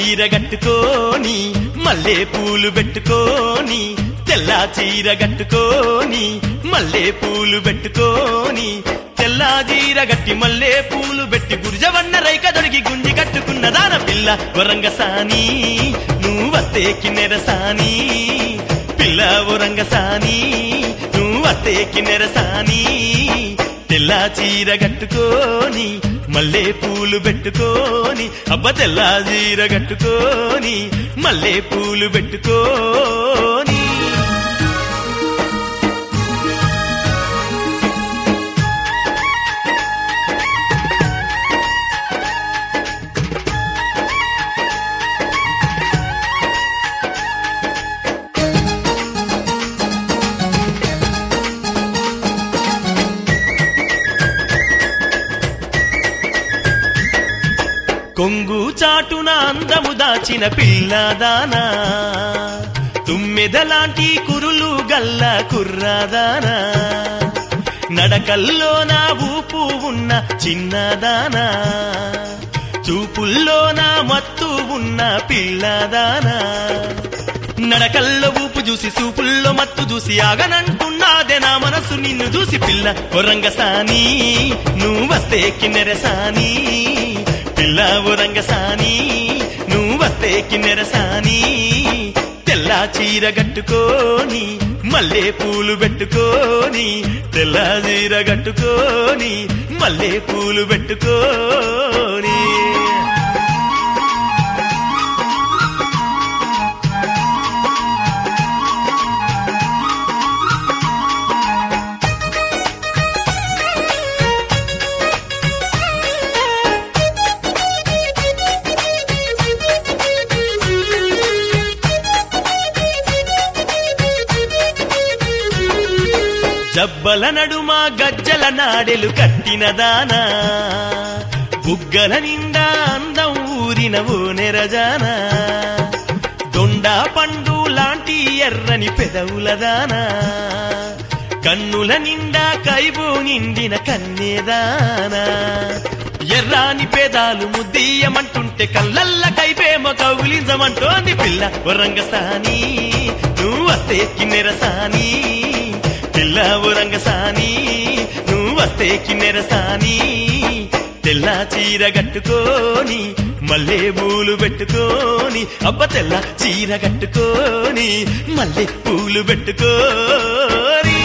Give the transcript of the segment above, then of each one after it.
చీర కట్టుకోని మల్లె పూలు పెట్టుకోని తెల్ల చీర కట్టుకోని మల్లె పూలు పెట్టుకోని తెల్ల చీర గట్టి మల్లె పూలు పెట్టి గురిజవన్న రైక దొరికి గుంజి కట్టుకున్న దాన పిల్ల వరంగ సాని నువ్వు వస్తే కిన్నెర సాని పిల్ల వరంగ సాని నువ్వు వస్తే కిన్నెర సాని తెల్ల చీర కట్టుకోని మల్లె పూలు పెట్టుకోని అబ్బ తెల్ల చీర కట్టుకోని మల్లె పూలు పెట్టుకోని కొంగు చాటున అందము దాచిన పిల్లదానా తుమ్మెదలాంటి కురులు గల్ల కుర్రాదానా నడకల్లో నా ఊపు ఉన్న చిన్నదానా చూపుల్లో నా మత్తు ఉన్న పిల్లదానా నడకల్లో ఊపు చూసి సూపుల్లో మత్తు చూసి ఆగనంటున్నాదే నా మనసు నిన్ను చూసి పిల్ల ఒరంగసాని నువ్వు వస్తే కిన్నెరసాని పిల్ల ఒరంగసాని నువ్వు వస్తే కిన్నెరసాని తెల్ల చీర కట్టుకోని మల్లె పూలు పెట్టుకోని తెల్ల చీర కట్టుకోని మల్లె పూలు పెట్టుకోని జబ్బల నడుమ గజ్జల నాడెలు కట్టిన దానా బుగ్గల నిండా అందం ఊరిన ఓ నెరజానా దొండ పండు లాంటి ఎర్రని పెదవుల దానా కన్నుల నిండా కైబు నిండిన కన్నేదానా ఎర్రాని పేదాలు ముద్దీయమంటుంటే కళ్ళల్ల కైపేమో కౌలించమంటోంది పిల్ల వరంగసాని నువ్వు వస్తే కిన్నెరసాని పిల్ల రంగసాని నువ్వు వస్తే కిన్నెరసాని తెల్ల చీర కట్టుకోని మల్లె పూలు పెట్టుకోని అబ్బ తెల్ల చీర కట్టుకోని మల్లె పూలు పెట్టుకోని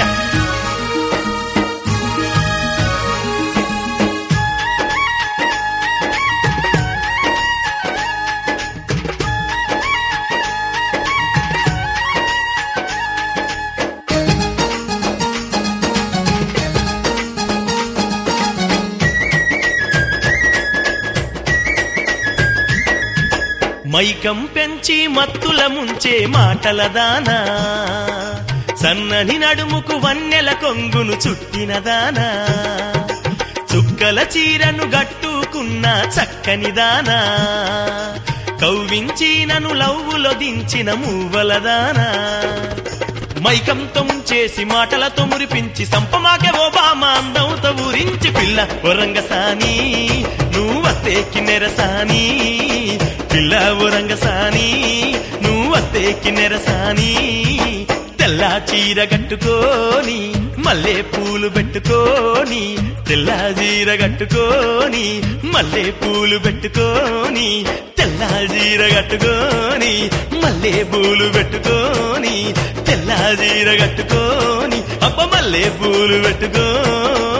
మైకం పెంచి మత్తుల ముంచే మాటల దానా సన్నని నడుముకు వన్నెల కొంగును చుట్టిన దానా చుక్కల చీరను గట్టుకున్న చక్కని దానా కౌవించి నను లవ్వులో దించిన మూవల దానా మైకంతో ముంచేసి మాటలతో మురిపించి సంపమాకే ఓ బామ అందంతో ఊరించి పిల్ల ఒరంగసాని నువ్వు వస్తే కిన్నెరసాని పిల్ల ఒరంగసాని నువ్వు వస్తే కిన్నెరసాని తెల్ల చీర కట్టుకోని మల్లె పూలు పెట్టుకోని తెల్ల చీర కట్టుకోని మల్లె పూలు పెట్టుకోని తెల్ల చీర కట్టుకోని మల్లె పూలు పెట్టుకోని తెల్ల చీర కట్టుకోని అబ్బ మల్లె పూలు పెట్టుకోని